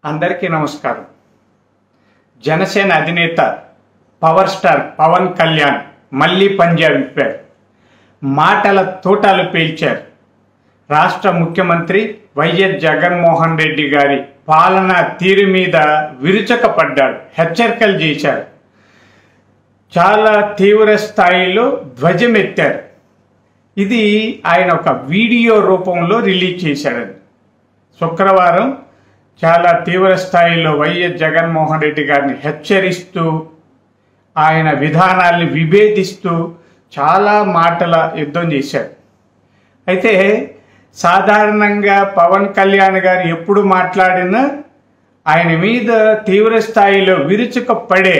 అందరికీ నమస్కారం జనసేన అధినేత పవర్ స్టార్ పవన్ కళ్యాణ్ మళ్ళీ పంజా విప్పారు మాటల తోటాలు పేల్చారు రాష్ట్ర ముఖ్యమంత్రి వైఎస్ జగన్మోహన్ రెడ్డి గారి పాలన తీరు మీద విరుచకపడ్డాడు హెచ్చరికలు చేశారు చాలా తీవ్ర స్థాయిలో ధ్వజమెత్తారు ఇది ఆయన ఒక వీడియో రూపంలో రిలీజ్ చేశాడని శుక్రవారం చాలా తీవ్ర స్థాయిలో వైఎస్ జగన్మోహన్ రెడ్డి గారిని హెచ్చరిస్తూ ఆయన విధానాల్ని విభేదిస్తూ చాలా మాటల యుద్ధం చేశారు అయితే సాధారణంగా పవన్ కళ్యాణ్ గారు ఎప్పుడు మాట్లాడినా ఆయన మీద తీవ్ర స్థాయిలో విరుచుకపడే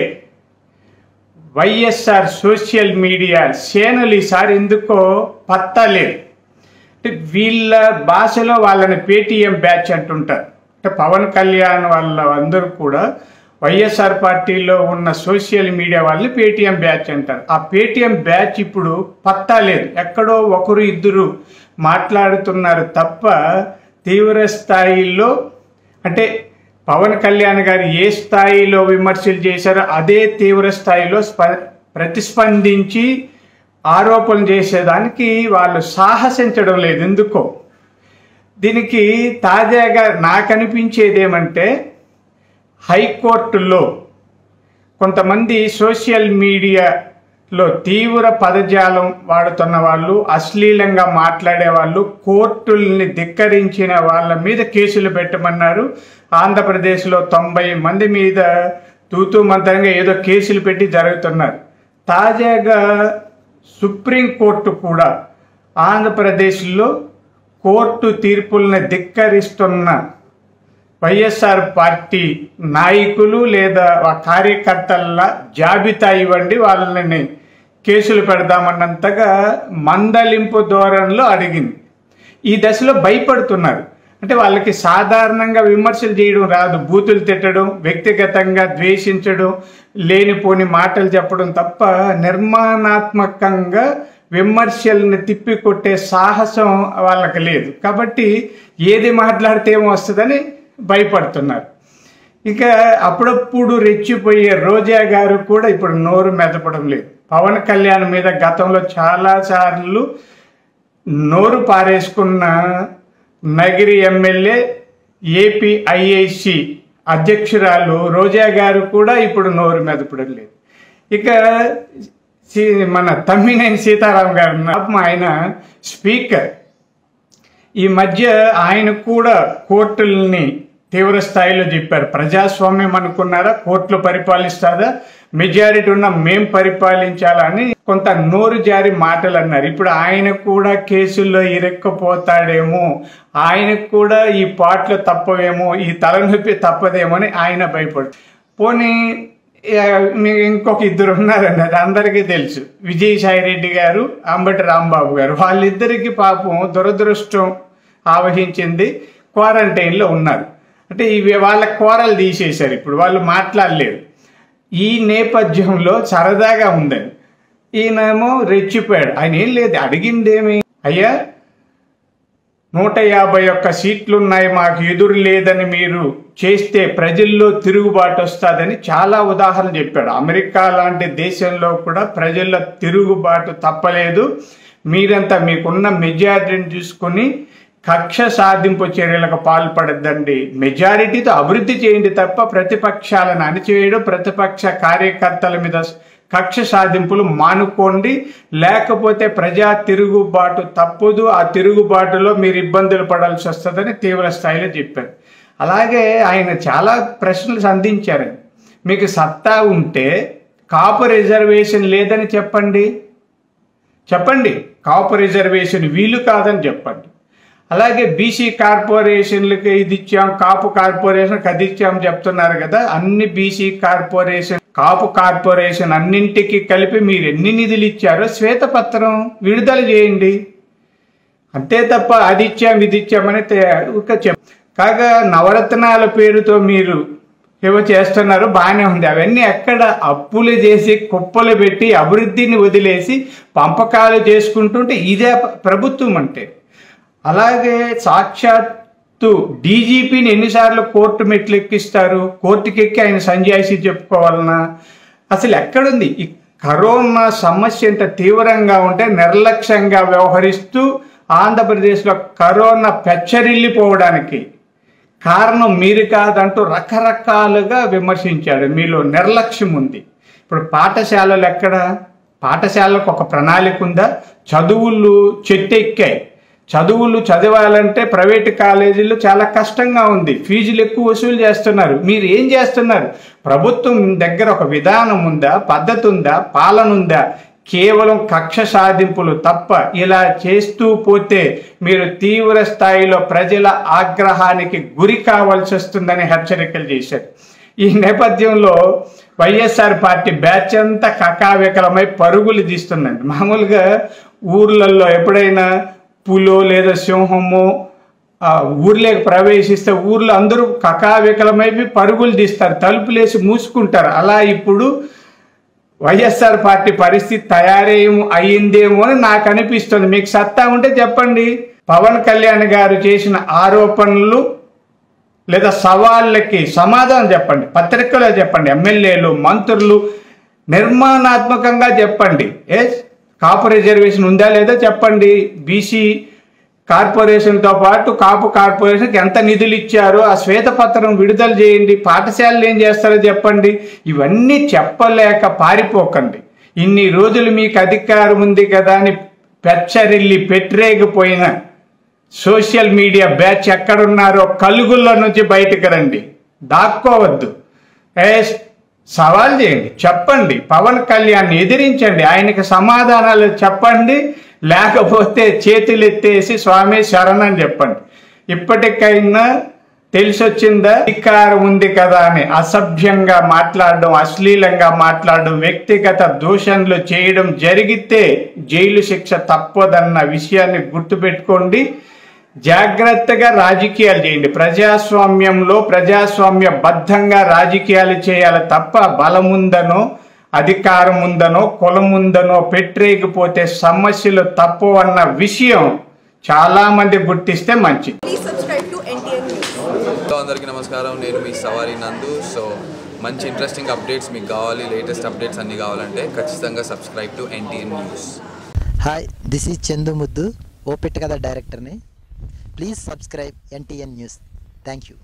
వైఎస్ఆర్ సోషల్ మీడియా సేనలు ఈసారి ఎందుకో పత్తా లేదు అంటే వీళ్ళ భాషలో వాళ్ళని పేటీఎం బ్యాచ్ అంటుంటారు అంటే పవన్ కళ్యాణ్ వాళ్ళ అందరూ కూడా వైఎస్ఆర్ పార్టీలో ఉన్న సోషల్ మీడియా వాళ్ళని పేటీఎం బ్యాచ్ అంటారు ఆ పేటీఎం బ్యాచ్ ఇప్పుడు పత్తా లేదు ఎక్కడో ఒకరు ఇద్దరు మాట్లాడుతున్నారు తప్ప తీవ్ర స్థాయిలో అంటే పవన్ కళ్యాణ్ గారు ఏ స్థాయిలో విమర్శలు చేశారో అదే తీవ్ర స్థాయిలో స్ప ప్రతిస్పందించి ఆరోపణలు చేసేదానికి వాళ్ళు సాహసించడం లేదు ఎందుకో దీనికి తాజాగా నాకు అనిపించేది ఏమంటే హైకోర్టులో కొంతమంది సోషల్ మీడియాలో తీవ్ర పదజాలం వాడుతున్న వాళ్ళు అశ్లీలంగా మాట్లాడే వాళ్ళు కోర్టుల్ని ధిక్కరించిన వాళ్ళ మీద కేసులు పెట్టమన్నారు ఆంధ్రప్రదేశ్లో తొంభై మంది మీద తూతూ మంత్రంగా ఏదో కేసులు పెట్టి జరుగుతున్నారు తాజాగా సుప్రీంకోర్టు కూడా ఆంధ్రప్రదేశ్లో కోర్టు తీర్పుల్ని ధిక్కరిస్తున్న వైఎస్ఆర్ పార్టీ నాయకులు లేదా ఆ కార్యకర్తల జాబితా ఇవ్వండి వాళ్ళని కేసులు పెడదామన్నంతగా మందలింపు ధోరణిలో అడిగింది ఈ దశలో భయపడుతున్నారు అంటే వాళ్ళకి సాధారణంగా విమర్శలు చేయడం రాదు బూతులు తిట్టడం వ్యక్తిగతంగా ద్వేషించడం లేనిపోని మాటలు చెప్పడం తప్ప నిర్మాణాత్మకంగా విమర్శల్ని తిప్పికొట్టే సాహసం వాళ్ళకి లేదు కాబట్టి ఏది మాట్లాడితే ఏమో వస్తుందని భయపడుతున్నారు ఇక అప్పుడప్పుడు రెచ్చిపోయే రోజా గారు కూడా ఇప్పుడు నోరు మెదపడం లేదు పవన్ కళ్యాణ్ మీద గతంలో చాలా సార్లు నోరు పారేసుకున్న నగిరి ఎమ్మెల్యే ఏపీఐఐసి అధ్యక్షురాలు రోజా గారు కూడా ఇప్పుడు నోరు మెదపడం లేదు ఇక సి- మన తమ్మినేని సీతారాం గారు ఉన్నారు. ఆయన స్పీకర్ ఈ మధ్య ఆయన కూడా కోర్టుల్ని తీవ్ర స్థాయిలో చెప్పారు ప్రజాస్వామ్యం అనుకున్నారా కోర్టులు పరిపాలిస్తారా మెజారిటీ ఉన్న మేం పరిపాలించాలని కొంత నోరు జారి మాటలు అన్నారు ఇప్పుడు ఆయన కూడా కేసుల్లో ఇరెక్కపోతాడేమో ఆయనకు కూడా ఈ పాటలు తప్పవేమో ఈ తలనొప్పి తప్పదేమో అని ఆయన భయపడు పోనీ ఆ, మీకు ఇంకొక ఇద్దరు ఉన్నారండి అది అందరికీ తెలుసు విజయసాయి రెడ్డి గారు అంబటి రాంబాబు గారు వాళ్ళిద్దరికి పాపం దురదృష్టం ఆవహించింది క్వారంటైన్లో ఉన్నారు అంటే ఇవి వాళ్ళ కూరలు తీసేశారు ఇప్పుడు వాళ్ళు మాట్లాడలేరు ఈ నేపథ్యంలో సరదాగా ఉందండి ఈయనేమో రెచ్చిపోయాడు ఆయన ఏం లేదు అడిగిందేమి అయ్యా నూట యాభై ఒక్క సీట్లున్నాయి మాకు ఎదురు లేదని మీరు చేస్తే ప్రజల్లో తిరుగుబాటు వస్తుందని చాలా ఉదాహరణ చెప్పాడు అమెరికా లాంటి దేశంలో కూడా ప్రజల్లో తిరుగుబాటు తప్పలేదు మీరంతా మీకున్న మెజారిటీని చూసుకొని కక్ష సాధింపు చర్యలకు పాల్పడద్దండి మెజారిటీతో అభివృద్ధి చేయండి తప్ప ప్రతిపక్షాలను అణిచివేయడం ప్రతిపక్ష కార్యకర్తల మీద కక్ష సాధింపులు మానుకోండి లేకపోతే ప్రజా తిరుగుబాటు తప్పదు ఆ తిరుగుబాటులో మీరు ఇబ్బందులు పడాల్సి వస్తుందని తీవ్ర స్థాయిలో చెప్పారు అలాగే ఆయన చాలా ప్రశ్నలు సంధించారండి మీకు సత్తా ఉంటే కాపు రిజర్వేషన్ లేదని చెప్పండి చెప్పండి కాపు రిజర్వేషన్ వీలు కాదని చెప్పండి అలాగే బీసీ కార్పొరేషన్లకి ఇది ఇచ్చాం కాపు కార్పొరేషన్కి అది ఇచ్చాం చెప్తున్నారు కదా అన్ని బీసీ కార్పొరేషన్ కాపు కార్పొరేషన్ అన్నింటికి కలిపి మీరు ఎన్ని నిధులు ఇచ్చారో శ్వేతపత్రం విడుదల చేయండి అంతే తప్ప అది ఇచ్చాం ఇది ఇచ్చామని తే- ఒక చెప్ కాగా నవరత్నాల పేరుతో మీరు ఏవో చేస్తున్నారు బాగానే ఉంది అవన్నీ ఎక్కడ అప్పులు చేసి కుప్పలు పెట్టి అభివృద్ధిని వదిలేసి పంపకాలు చేసుకుంటుంటే ఇదే ప- ప్రభుత్వం అంటే అలాగే సాక్షాత్ వ్యవహరిస్తూ డీజీపీని ఎన్నిసార్లు కోర్టు మెట్లు ఎక్కిస్తారు కోర్టుకి ఎక్కి ఆయన సంజాయిషి చెప్పుకోవాలన్నా అసలు ఎక్కడుంది ఈ కరోనా సమస్య ఇంత తీవ్రంగా ఉంటే నిర్లక్ష్యంగా వ్యవహరిస్తూ ఆంధ్రప్రదేశ్లో కరోనా పెచ్చరిల్లిపోవడానికి కారణం మీరు కాదంటూ రకరకాలుగా విమర్శించాడు మీలో నిర్లక్ష్యం ఉంది ఇప్పుడు పాఠశాలలు ఎక్కడ పాఠశాలకు ఒక ప్రణాళిక ఉందా చదువులు చెట్టెక్కాయి చదువులు చదవాలంటే ప్రైవేట్ కాలేజీలు చాలా కష్టంగా ఉంది ఫీజులు ఎక్కువ వసూలు చేస్తున్నారు మీరు ఏం చేస్తున్నారు ప్రభుత్వం దగ్గర ఒక విధానం ఉందా పద్ధతి ఉందా పాలన ఉందా కేవలం కక్ష సాధింపులు తప్ప ఇలా చేస్తూ పోతే మీరు తీవ్ర స్థాయిలో ప్రజల ఆగ్రహానికి గురి కావాల్సి వస్తుందని హెచ్చరికలు చేశారు ఈ నేపథ్యంలో వైఎస్ఆర్ పార్టీ బ్యాచ్ అంతా కకావికలమై పరుగులు తీస్తుందండి మామూలుగా ఊర్లలో ఎప్పుడైనా పులో లేదా సింహము ఆ ఊర్లోకి ప్రవేశిస్తే ఊర్లో అందరూ కకావికలమైపోయి పరుగులు తీస్తారు తలుపులేసి మూసుకుంటారు అలా ఇప్పుడు వైఎస్ఆర్ పార్టీ పరిస్థితి తయారేమో అయ్యిందేమో అని నాకు అనిపిస్తుంది మీకు సత్తా ఉంటే చెప్పండి పవన్ కళ్యాణ్ గారు చేసిన ఆరోపణలు లేదా సవాళ్ళకి సమాధానం చెప్పండి పత్రికలో చెప్పండి ఎమ్మెల్యేలు మంత్రులు నిర్మాణాత్మకంగా చెప్పండి ఏ కాపు రిజర్వేషన్ ఉందా లేదా చెప్పండి బీసీ కార్పొరేషన్తో పాటు కాపు కార్పొరేషన్కి ఎంత నిధులు ఇచ్చారో ఆ శ్వేతపత్రం విడుదల చేయండి పాఠశాలలు ఏం చేస్తారో చెప్పండి ఇవన్నీ చెప్పలేక పారిపోకండి ఇన్ని రోజులు మీకు అధికారం ఉంది కదా అని పెచ్చరిల్లి పెట్టరేగిపోయిన సోషల్ మీడియా బ్యాచ్ ఎక్కడున్నారో కలుగుల్లో నుంచి బయటకు రండి దాక్కోవద్దు ఏ సవాల్ చేయండి చెప్పండి పవన్ కళ్యాణ్ ఎదిరించండి ఆయనకి సమాధానాలు చెప్పండి లేకపోతే చేతులు ఎత్తేసి స్వామి శరణని చెప్పండి ఇప్పటికైనా తెలిసొచ్చిందా అధికారం ఉంది కదా అని అసభ్యంగా మాట్లాడడం అశ్లీలంగా మాట్లాడడం వ్యక్తిగత దూషణలు చేయడం జరిగితే జైలు శిక్ష తప్పదన్న విషయాన్ని గుర్తుపెట్టుకోండి జాగ్రత్తగా రాజకీయాలు చేయండి ప్రజాస్వామ్యంలో ప్రజాస్వామ్య బద్ధంగా రాజకీయాలు చేయాలి తప్ప బలముందనో అధికారం ఉందనో కులం ఉందనో పెట్టరేగిపోతే సమస్యలు తప్పు అన్న విషయం చాలా మంది గుర్తిస్తే మంచిది Please subscribe to NTN News. Hello అందరికీ నమస్కారం నేను మీ సవారి నందు సో మంచి ఇంట్రెస్టింగ్ అప్డేట్స్ మీకు కావాలి లేటెస్ట్ అప్డేట్స్ అన్నీ కావాలంటే ఖచ్చితంగా subscribe to NTN news hi this is Chandu Muddu ఓపెట్ కథ డైరెక్టర్ని please subscribe NTN news thank you